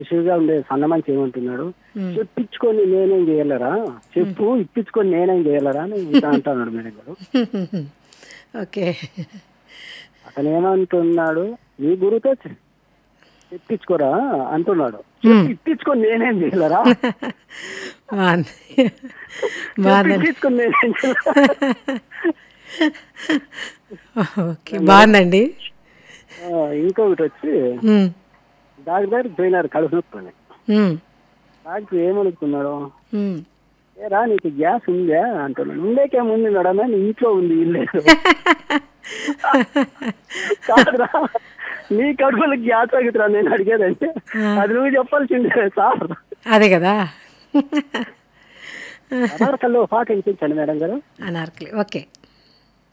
ఇష్యూగా ఉండే సన్న మంచి ఏమంటున్నాడు చెప్పించుకొని నేనేం చేయలేరా చెప్పు ఇప్పించుకొని నేనేం చేయలేరా అని ఇంకా అంటున్నాడు మేడం గారు ఓకే అతను ఏమంటున్నాడు నీ గురువుతో చె- చెప్పించుకోరా అంటున్నాడు చెప్పి ఇప్పించుకొని నేనేం చేయలేరా బాగుంది బాగుందండి ఇప్పించుకొని నేనేం చేయలేరా ఓకే బాగుందండి ఆ, ఇంకొకటి వచ్చి ఉమ్, డాక్టర్ దగ్గరికి పోయినారు కడుపు నొప్పి అని ఉమ్, డాక్టర్ ఏమనుకున్నాడు ఉమ్. ఏరా నీకు గ్యాస్ ఉందా అంటున్నాడు ఉండేకేముంది మేడం అని ఇంట్లో ఉంది ఇల్లు కాదురా నీ కడుపులో గ్యాస్ తగ్గుతురా నేను అడిగేదంటే అది నువ్వు చెప్పాల్సిందే సార్ అదే కదా అనార్కల్లో పాట వినిపించండి మేడం గారు అనార్కలి ఓకే